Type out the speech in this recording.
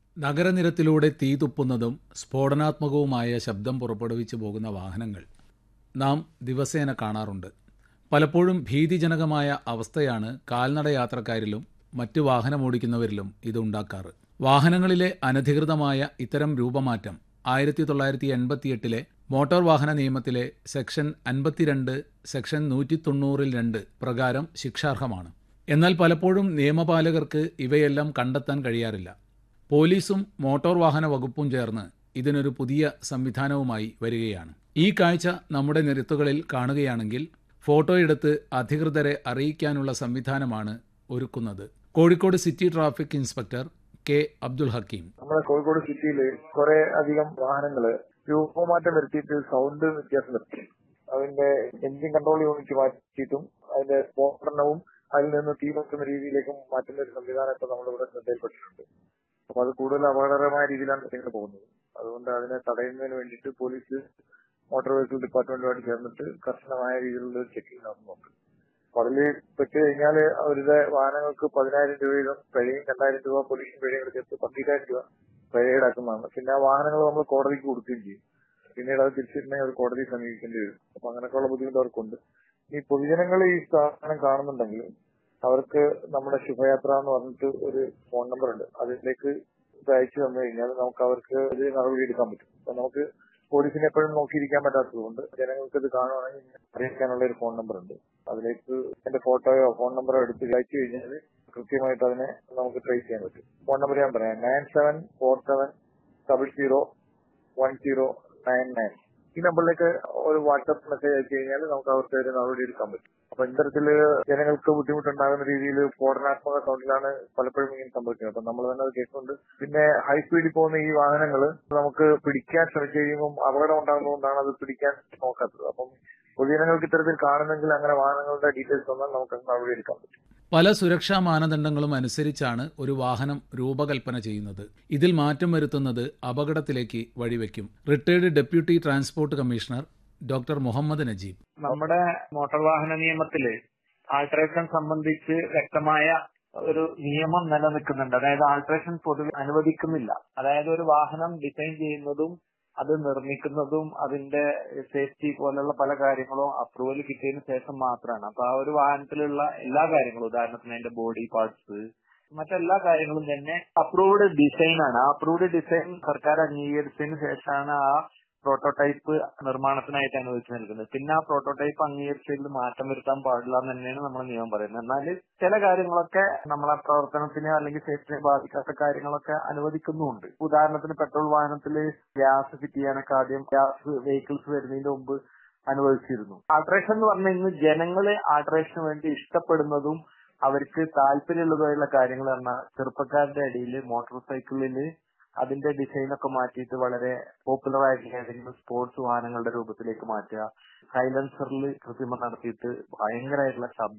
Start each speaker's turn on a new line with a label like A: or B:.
A: നഗരനിരത്തിലൂടെ തീ തുപ്പുന്നതും സ്ഫോടനാത്മകവുമായ ശബ്ദം പുറപ്പെടുവിച്ചു പോകുന്ന വാഹനങ്ങൾ നാം ദിവസേന കാണാറുണ്ട് പലപ്പോഴും ഭീതിജനകമായ അവസ്ഥയാണ് കാൽനട യാത്രക്കാരിലും മറ്റ് വാഹനമോടിക്കുന്നവരിലും ഇതുണ്ടാക്കാറ് വാഹനങ്ങളിലെ അനധികൃതമായ ഇത്തരം രൂപമാറ്റം ആയിരത്തി തൊള്ളായിരത്തി എൺപത്തിയെട്ടിലെ മോട്ടോർ വാഹന നിയമത്തിലെ സെക്ഷൻ അൻപത്തിരണ്ട് സെക്ഷൻ നൂറ്റി തൊണ്ണൂറിൽ രണ്ട് പ്രകാരം ശിക്ഷാർഹമാണ് എന്നാൽ പലപ്പോഴും നിയമപാലകർക്ക് ഇവയെല്ലാം കണ്ടെത്താൻ കഴിയാറില്ല പോലീസും മോട്ടോർ വാഹന വകുപ്പും ചേർന്ന് ഇതിനൊരു പുതിയ സംവിധാനവുമായി വരികയാണ് ഈ കാഴ്ച നമ്മുടെ നിരത്തുകളിൽ കാണുകയാണെങ്കിൽ ഫോട്ടോയെടുത്ത് അധികൃതരെ അറിയിക്കാനുള്ള സംവിധാനമാണ് ഒരുക്കുന്നത് Kozhikode city traffic inspector K Abdul Hakeem
B: നമ്മുടെ കോഴിക്കോട് സിറ്റിയിൽ കുറെ അധികം വാഹനങ്ങള് രൂപമാറ്റം വരുത്തിയിട്ട് സൗണ്ട് വ്യത്യാസം വരുത്തി അതിന്റെ എഞ്ചിൻ കൺട്രോൾ യൂണിറ്റ് മാറ്റിയിട്ടും അതിന്റെ സ്ഫോടനവും അതിൽ നിന്ന് തീ വെക്കുന്ന രീതിയിലേക്കും മാറ്റുന്ന ഒരു സംവിധാനം ഇപ്പൊ നമ്മളിവിടെ ശ്രദ്ധയിൽപ്പെട്ടിട്ടുണ്ട് അപ്പൊ അത് കൂടുതൽ അപകടകരമായ രീതിയിലാണ് കാര്യങ്ങൾ പോകുന്നത് അതുകൊണ്ട് അതിനെ തടയുന്നതിന് വേണ്ടിയിട്ട് പോലീസ് മോട്ടോർ വെഹിക്കിൾ ഡിപ്പാർട്ട്മെന്റുമായിട്ട് ചേർന്നിട്ട് കർശനമായ രീതിയിലുള്ള ചെക്കിംഗ് നടത്തുന്നുണ്ട് അപ്പൊ അതില് പെട്ട് കഴിഞ്ഞാല് അവരുടെ വാഹനങ്ങൾക്ക് പതിനായിരം രൂപ വീതം പിഴയും രണ്ടായിരം രൂപ പോലീസ് പിഴയും കൂടെ ചേർത്ത് പന്ത്രണ്ടായിരം രൂപ പിഴ ഈടാക്കുന്നതാണ് പിന്നെ ആ വാഹനങ്ങൾ നമ്മൾ കോടതിക്ക് കൊടുക്കുകയും ചെയ്യും പിന്നീട് അത് തിരിച്ചിട്ടുണ്ടെങ്കിൽ അവർ കോടതിയെ സമീപിക്കേണ്ടി വരും അപ്പൊ അങ്ങനെയൊക്കെയുള്ള ബുദ്ധിമുട്ട് അവർക്കുണ്ട് ഈ പൊതുജനങ്ങൾ ഈ സ്ഥാപനം കാണുന്നുണ്ടെങ്കിൽ അവർക്ക് നമ്മുടെ ശുഭയാത്ര എന്ന് പറഞ്ഞിട്ട് ഒരു ഫോൺ നമ്പർ ഉണ്ട് അതിലേക്ക് ഇത് അയച്ചു തന്നു കഴിഞ്ഞാൽ നമുക്ക് അവർക്ക് ഇത് നടപടി എടുക്കാൻ പറ്റും അപ്പൊ നമുക്ക് പോലീസിനെ എപ്പോഴും നോക്കിയിരിക്കാൻ പറ്റാത്തതുകൊണ്ട് ജനങ്ങൾക്ക് ഇത് കാണുവാണെങ്കിൽ അറിയിക്കാനുള്ള ഒരു ഫോൺ നമ്പർ ഉണ്ട് അതിലേക്ക് എന്റെ ഫോട്ടോയോ ഫോൺ നമ്പറോ എടുത്ത് അയച്ചു കഴിഞ്ഞാൽ കൃത്യമായിട്ട് അതിനെ നമുക്ക് ട്രേസ് ചെയ്യാൻ പറ്റും ഫോൺ നമ്പർ ഞാൻ പറയാം nine seven four seven double zero one zero nine nine ഈ നമ്പറിലേക്ക് ഒരു വാട്സ്ആപ്പ് മെസ്സേജ് അയച്ചു കഴിഞ്ഞാൽ നമുക്ക് അവർക്ക് ഒരു നടപടി എടുക്കാൻ പറ്റും അപ്പൊ ഇത്തരത്തില് ജനങ്ങൾക്ക് ബുദ്ധിമുട്ടുണ്ടാകുന്ന രീതിയിൽ സ്ഫോടനാത്മക സൗണ്ടിലാണ് പലപ്പോഴും ഇങ്ങനെ സംഭവിക്കുന്നത് അപ്പൊ നമ്മൾ തന്നെ അത് കേൾക്കുന്നുണ്ട് പിന്നെ ഹൈ സ്പീഡിൽ പോകുന്ന ഈ വാഹനങ്ങൾ നമുക്ക് പിടിക്കാൻ ശ്രമിച്ചു കഴിയുമ്പോൾ അപകടം ഉണ്ടാകുന്നതുകൊണ്ടാണ് അത് പിടിക്കാൻ നോക്കാത്തത് അപ്പം പൊതുജനങ്ങൾക്ക് ഇത്തരത്തിൽ കാണുന്നെങ്കിൽ അങ്ങനെ വാഹനങ്ങളുടെ ഡീറ്റെയിൽസ് തന്നാൽ നമുക്ക് നടപടി എടുക്കാൻ പറ്റും
A: പല സുരക്ഷാ മാനദണ്ഡങ്ങളും അനുസരിച്ചാണ് ഒരു വാഹനം രൂപകൽപ്പന ചെയ്യുന്നത് ഇതിൽ മാറ്റം വരുത്തുന്നത് അപകടത്തിലേക്ക് വഴിവെക്കും retired deputy transport commissioner doctor Muhammad Najeeb
C: നമ്മുടെ മോട്ടോർ വാഹന നിയമത്തില് ആൾട്രേഷൻ സംബന്ധിച്ച് വ്യക്തമായ ഒരു നിയമം നിലനിൽക്കുന്നുണ്ട് അതായത് ആൾട്രേഷൻ പൊതുവെ അനുവദിക്കുന്നില്ല അതായത് ഒരു വാഹനം ഡിസൈൻ ചെയ്യുന്നതും അത് നിർമ്മിക്കുന്നതും അതിന്റെ സേഫ്റ്റി പോലുള്ള പല കാര്യങ്ങളും അപ്രൂവൽ കിട്ടിയതിന് ശേഷം മാത്രമാണ് അപ്പൊ ആ ഒരു വാഹനത്തിലുള്ള എല്ലാ കാര്യങ്ങളും ഉദാഹരണത്തിന് അതിന്റെ ബോഡി പാർട്സ് മറ്റെല്ലാ കാര്യങ്ങളും തന്നെ അപ്രൂവ്ഡ് ഡിസൈൻ ആണ് ആ അപ്രൂവ്ഡ് ഡിസൈൻ സർക്കാർ അംഗീകരിച്ചതിന് ശേഷമാണ് ആ പ്രോട്ടോടൈപ്പ് നിർമ്മാണത്തിനായിട്ട് അനുവദിച്ചു നൽകുന്നത് പിന്നെ ആ പ്രോട്ടോടൈപ്പ് അംഗീകരിച്ചതിൽ മാറ്റം വരുത്താൻ പാടില്ല എന്ന് തന്നെയാണ് നമ്മുടെ നിയമം പറയുന്നത് എന്നാൽ ചില കാര്യങ്ങളൊക്കെ നമ്മളെ പ്രവർത്തനത്തിന് അല്ലെങ്കിൽ സേഫ്റ്റിനെ ബാധിക്കാത്ത കാര്യങ്ങളൊക്കെ അനുവദിക്കുന്നുമുണ്ട് ഉദാഹരണത്തിന് പെട്രോൾ വാഹനത്തിൽ ഗ്യാസ് ഫിറ്റ് ചെയ്യാനൊക്കെ ആദ്യം ഗ്യാസ് വെഹിക്കിൾസ് വരുന്നതിന് മുമ്പ് അനുവദിച്ചിരുന്നു ആൾട്രേഷൻ എന്ന് പറഞ്ഞാൽ ഇന്ന് ജനങ്ങള് ആൾട്രേഷന് വേണ്ടി ഇഷ്ടപ്പെടുന്നതും അവർക്ക് താല്പര്യമുള്ളതായുള്ള കാര്യങ്ങൾ പറഞ്ഞാൽ ചെറുപ്പക്കാരുടെ ഇടയിൽ മോട്ടോർ സൈക്കിളില് അതിന്റെ ഡിസൈൻ ഒക്കെ മാറ്റിയിട്ട് വളരെ പോപ്പുലർ ആയിട്ടുള്ള ഏതെങ്കിലും സ്പോർട്സ് വാഹനങ്ങളുടെ രൂപത്തിലേക്ക് മാറ്റുക സൈലൻസറിൽ കൃത്രിമം നടത്തിയിട്ട് ഭയങ്കരമായിട്ടുള്ള ശബ്ദം